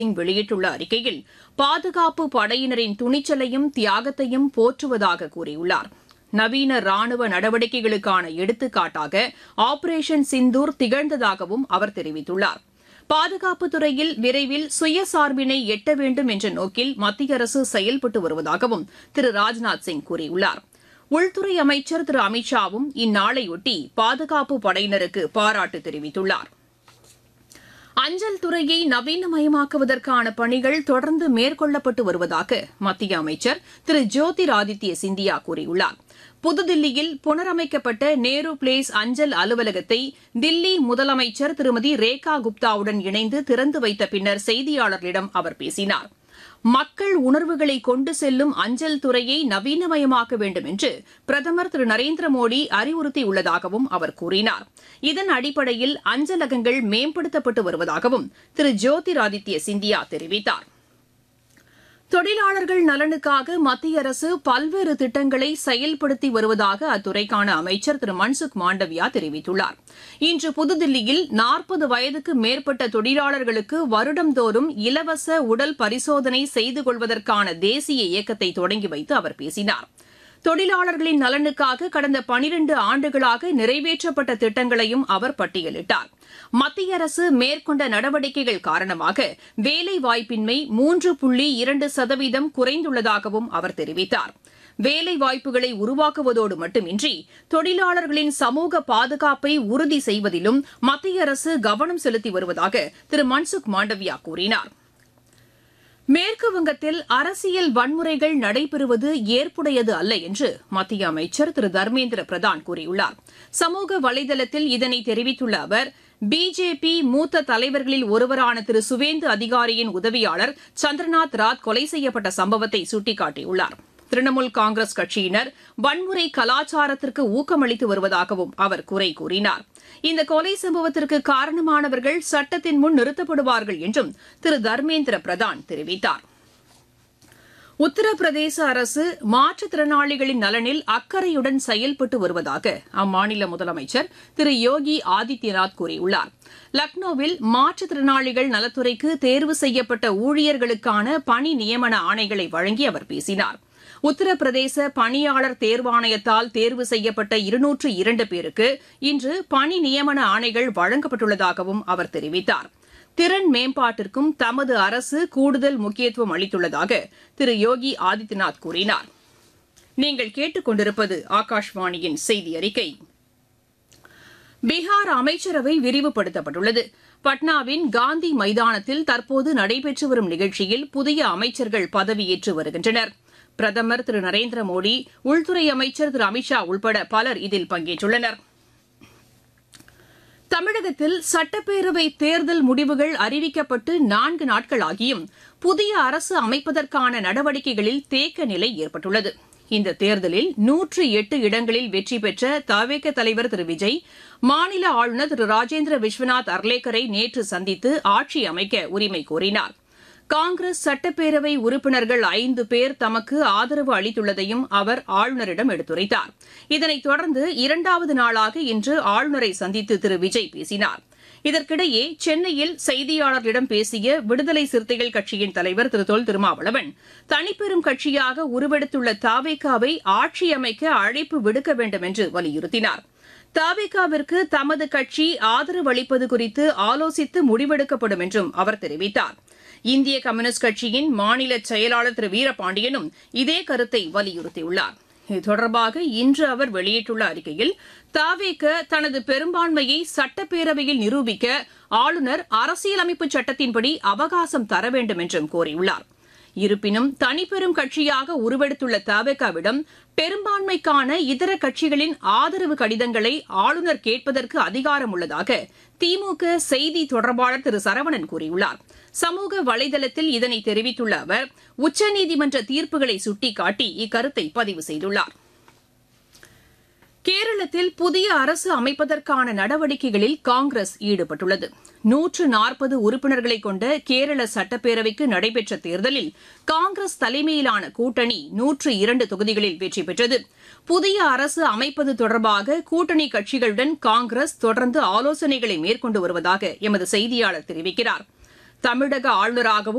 சிங் வெளியிட்டுள்ள அறிக்கையில் பாதுகாப்பு படையினரின் துணிச்சலையும் தியாகத்தையும் போற்றுவதாக கூறியுள்ளார் நவீன ராணுவ நடவடிக்கைகளுக்கான எடுத்துக்காட்டாக ஆபரேஷன் சிந்தூர் திகழ்ந்ததாகவும் அவர் தெரிவித்துள்ளார் பாதுகாப்பு துறையில் விரைவில் சுயசார்பினை எட்ட வேண்டும் என்ற நோக்கில் மத்திய அரசு செயல்பட்டு வருவதாகவும் திரு ராஜ்நாத் சிங் கூறியுள்ளார் உள்துறை அமைச்சர் திரு அமித்ஷாவும் இந்நாளையொட்டி பாதுகாப்பு படையினருக்கு பாராட்டு தெரிவித்துள்ளார் அஞ்சல் துறையை நவீனமயமாக்குவதற்கான பணிகள் தொடர்ந்து மேற்கொள்ளப்பட்டு வருவதாக மத்திய அமைச்சர் திரு ஜோதிராதித்ய சிந்தியா கூறியுள்ளார் புதுதில்லியில் புனரமைக்கப்பட்ட நேரு பிளேஸ் அஞ்சல் அலுவலகத்தை தில்லி முதலமைச்சர் திருமதி ரேகா குப்தாவுடன் இணைந்து திறந்து வைத்த பின்னர் செய்தியாளர்களிடம் அவர் பேசினார் மக்கள் உணர்வுகளை கொண்டு செல்லும் அஞ்சல் துறையை நவீனமயமாக்க வேண்டும் என்று பிரதமர் திரு நரேந்திர மோடி அறிவுறுத்தியுள்ளதாகவும் அவர் கூறினார் இதன் அடிப்படையில் அஞ்சலகங்கள் மேம்படுத்தப்பட்டு வருவதாகவும் திரு ஜோதிராதித்ய சிந்தியா தெரிவித்தார் தொழிலாளர்கள் நலனுக்காக மத்திய அரசு பல்வேறு திட்டங்களை செயல்படுத்தி வருவதாக அத்துறைக்கான அமைச்சர் திரு மன்சுக் மாண்டவியா தெரிவித்துள்ளார் இன்று புதுதில்லியில் நாற்பது வயதுக்கு மேற்பட்ட தொழிலாளர்களுக்கு வருடந்தோறும் இலவச உடல் பரிசோதனை செய்து கொள்வதற்கான தேசிய இயக்கத்தை தொடங்கி வைத்து அவர் பேசினார் தொழிலாளர்களின் நலனுக்காக கடந்த பனிரண்டு ஆண்டுகளாக நிறைவேற்றப்பட்ட திட்டங்களையும் அவர் பட்டியலிட்டார் மத்திய அரசு மேற்கொண்ட நடவடிக்கைகள் காரணமாக வேலை வாய்ப்பின்மை மூன்று புள்ளி இரண்டு சதவீதம் குறைந்துள்ளதாகவும் அவர் தெரிவித்தார் வேலை வாய்ப்புகளை உருவாக்குவதோடு மட்டுமின்றி தொழிலாளர்களின் சமூக பாதுகாப்பை உறுதி செய்வதிலும் மத்திய அரசு கவனம் செலுத்தி வருவதாக திரு மன்சுக் மாண்டவியா கூறினார் மேற்கு வங்கத்தில் அரசியல் வன்முறைகள் நடைபெறுவது ஏற்புடையது அல்ல என்று மத்திய அமைச்சர் திரு தர்மேந்திர பிரதான் கூறியுள்ளார் சமூக வலைதளத்தில் இதனை தெரிவித்துள்ள அவர் பிஜேபி மூத்த தலைவர்களில் ஒருவரான திரு சுவேந்து அதிகாரியின் உதவியாளர் சந்திரநாத் ராத் கொலை செய்யப்பட்ட சம்பவத்தை சுட்டிக்காட்டியுள்ளார் திரிணாமுல் காங்கிரஸ் கட்சியினர் வன்முறை கலாச்சாரத்திற்கு ஊக்கமளித்து வருவதாகவும் அவர் குறை கூறினார் இந்த கொலை சம்பவத்திற்கு காரணமானவர்கள் சட்டத்தின் முன் நிறுத்தப்படுவார்கள் என்றும் திரு தர்மேந்திர பிரதான் தெரிவித்தார் உத்தரப்பிரதேச அரசு மாற்றுத்திறனாளிகளின் நலனில் அக்கறையுடன் செயல்பட்டு வருவதாக அம்மாநில முதலமைச்சர் திரு யோகி ஆதித்யநாத் கூறியுள்ளார் லக்னோவில் மாற்றுத்திறனாளிகள் நலத்துறைக்கு தேர்வு செய்யப்பட்ட ஊழியர்களுக்கான பணி நியமன ஆணைகளை வழங்கி அவர் பேசினார் உத்தரப்பிரதேச பணியாளர் தேர்வாணையத்தால் தேர்வு செய்யப்பட்ட இருநூற்று இரண்டு பேருக்கு இன்று பணி நியமன ஆணைகள் வழங்கப்பட்டுள்ளதாகவும் அவர் தெரிவித்தார் திறன் மேம்பாட்டிற்கும் தமது அரசு கூடுதல் முக்கியத்துவம் அளித்துள்ளதாக திரு யோகி ஆதித்யநாத் கூறினார் நீங்கள் கேட்டுக்கொண்டிருப்பது ஆகாஷ்வாணியின் செய்தி அறிக்கை பீகார் அமைச்சரவை விரிவுபடுத்தப்பட்டுள்ளது பட்னாவின் காந்தி மைதானத்தில் தற்போது நடைபெற்று வரும் நிகழ்ச்சியில் புதிய அமைச்சர்கள் பதவியேற்று வருகின்றனர் பிரதமர் திரு நரேந்திர மோடி உள்துறை அமைச்சர் திரு அமித்ஷா உள்பட பலர் இதில் பங்கேற்றுள்ளனர் தமிழகத்தில் சட்டப்பேரவை தேர்தல் முடிவுகள் அறிவிக்கப்பட்டு நான்கு நாட்கள் ஆகியும் புதிய அரசு அமைப்பதற்கான நடவடிக்கைகளில் தேக்க நிலை ஏற்பட்டுள்ளது இந்த தேர்தலில் நூற்று எட்டு இடங்களில் வெற்றி பெற்ற தவேக தலைவர் திரு விஜய் மாநில ஆளுநர் திரு ராஜேந்திர விஸ்வநாத் அர்லேக்கரை நேற்று சந்தித்து ஆட்சி அமைக்க உரிமை கோரினார் காங்கிரஸ் சட்டப்பேரவை உறுப்பினர்கள் ஐந்து பேர் தமக்கு ஆதரவு அளித்துள்ளதையும் அவர் ஆளுநரிடம் எடுத்துரைத்தார் இதனைத் தொடர்ந்து இரண்டாவது நாளாக இன்று ஆளுநரை சந்தித்து திரு விஜய் பேசினார் இதற்கிடையே சென்னையில் செய்தியாளர்களிடம் பேசிய விடுதலை சிறுத்தைகள் கட்சியின் தலைவர் திரு தொல் திருமாவளவன் தனிப்பெரும் கட்சியாக உருவெடுத்துள்ள தாவேகாவை ஆட்சி அமைக்க அழைப்பு விடுக்க வேண்டும் என்று வலியுறுத்தினார் தாவேகாவிற்கு தமது கட்சி ஆதரவு அளிப்பது குறித்து ஆலோசித்து முடிவெடுக்கப்படும் என்றும் அவர் தெரிவித்தார் இந்திய கம்யூனிஸ்ட் கட்சியின் மாநில செயலாளர் திரு வீரபாண்டியனும் இதே கருத்தை வலியுறுத்தியுள்ளார் இது தொடர்பாக இன்று அவர் வெளியிட்டுள்ள அறிக்கையில் தாவேக தனது பெரும்பான்மையை சட்டப்பேரவையில் நிரூபிக்க ஆளுநர் அரசியலமைப்பு சட்டத்தின்படி அவகாசம் தர வேண்டும் என்றும் கோரியுள்ளார் இருப்பினும் தனிப்பெரும் கட்சியாக உருவெடுத்துள்ள தவேகாவிடம் பெரும்பான்மைக்கான இதர கட்சிகளின் ஆதரவு கடிதங்களை ஆளுநர் கேட்பதற்கு அதிகாரம் உள்ளதாக திமுக செய்தி தொடர்பாளர் திரு சரவணன் கூறியுள்ளார் சமூக வலைதளத்தில் இதனை தெரிவித்துள்ள அவர் உச்சநீதிமன்ற தீர்ப்புகளை சுட்டிக்காட்டி இக்கருத்தை பதிவு செய்துள்ளார் கேரளத்தில் புதிய அரசு அமைப்பதற்கான நடவடிக்கைகளில் காங்கிரஸ் ஈடுபட்டுள்ளது நூற்று நாற்பது உறுப்பினர்களை கொண்ட கேரள சட்டப்பேரவைக்கு நடைபெற்ற தேர்தலில் காங்கிரஸ் தலைமையிலான கூட்டணி நூற்று இரண்டு தொகுதிகளில் வெற்றி பெற்றது புதிய அரசு அமைப்பது தொடர்பாக கூட்டணி கட்சிகளுடன் காங்கிரஸ் தொடர்ந்து ஆலோசனைகளை மேற்கொண்டு வருவதாக எமது செய்தியாளர் தெரிவிக்கிறார் தமிழக ஆளுநராகவும்